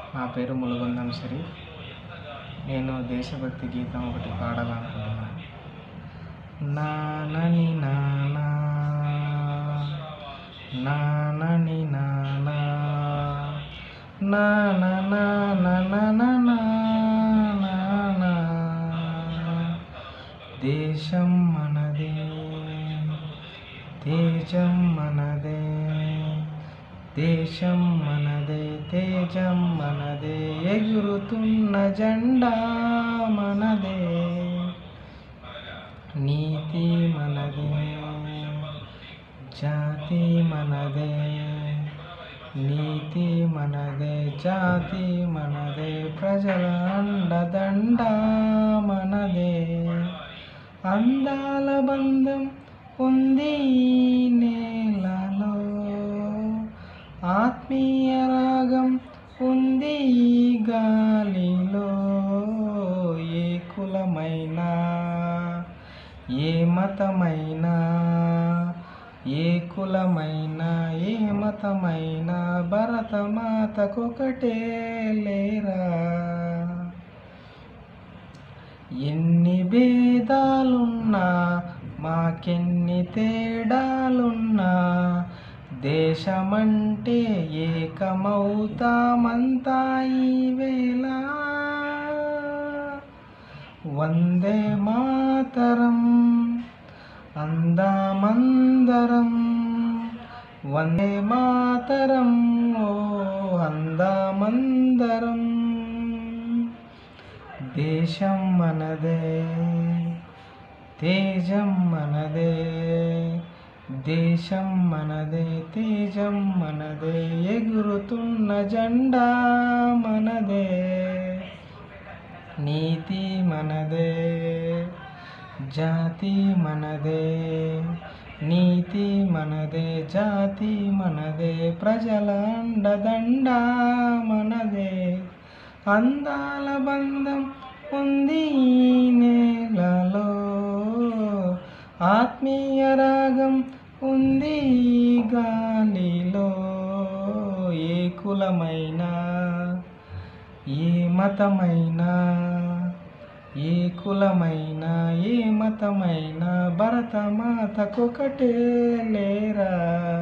నా పేరు ములుగొందం షరీఫ్ నేను దేశభక్తి గీతం ఒకటి పాడాలనుకుంటున్నాను నానని నానా నానని నానా నాన నానా దేశం మనదే తేజం మనదే దేశం మనదే తేజం మనదే ఎగురుతున్న జెండా మనదే నీతి మనదే జాతి మనదే నీతి మనదే జాతి మనదే ప్రజల అండదండ మనదే అందాల బంధం ఉంది ఈ నేలలో ఆత్మీయ రాగం ఉంది ఈ గాలిలో ఏ కులమైనా ఏ మతమైనా ఏ కులమైనా ఏ మతమైనా భరతమాతకొకటే లేరా ఎన్ని భేదాలున్నా మాకెన్ని తేడాలున్నా దేశమంటే ఏకమవుతామంతా ఈ వేళ వందే మాతరం అందామందరం వందే మాతరం ఓ అందామందరం దేశం మనదే తేజం మనదే దేశం మనదే తేజం మనదే ఎగురుతున్న జెండా మనదే నీతి మనదే జాతి మనదే నీతి మనదే జాతి మనదే ప్రజల అండదండ మనదే అందాల బంధం ఉంది ఈ నేలలో ఆత్మీయ రాగం ఉంది ఈ గాలిలో ఏ కులమైనా ఏ మతమైనా ఏ కులమైనా ఏ మతమైనా భరతమాతకొకటే లేరా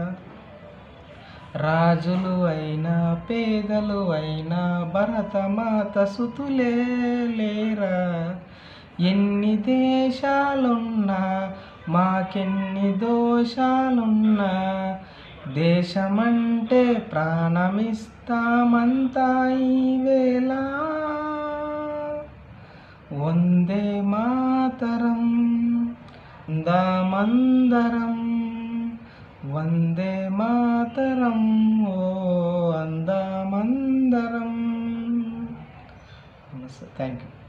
రాజులు అయినా పేదలు అయినా భరతమాత సుతులే లేరా ఎన్ని దేశాలున్నా మాకెన్ని దోషాలున్నా దేశమంటే ప్రాణమిస్తామంతా ఈ వేళ వందే మాతరం దామందరం వందే మాతరం ఓ అందామందరం థ్యాంక్ యూ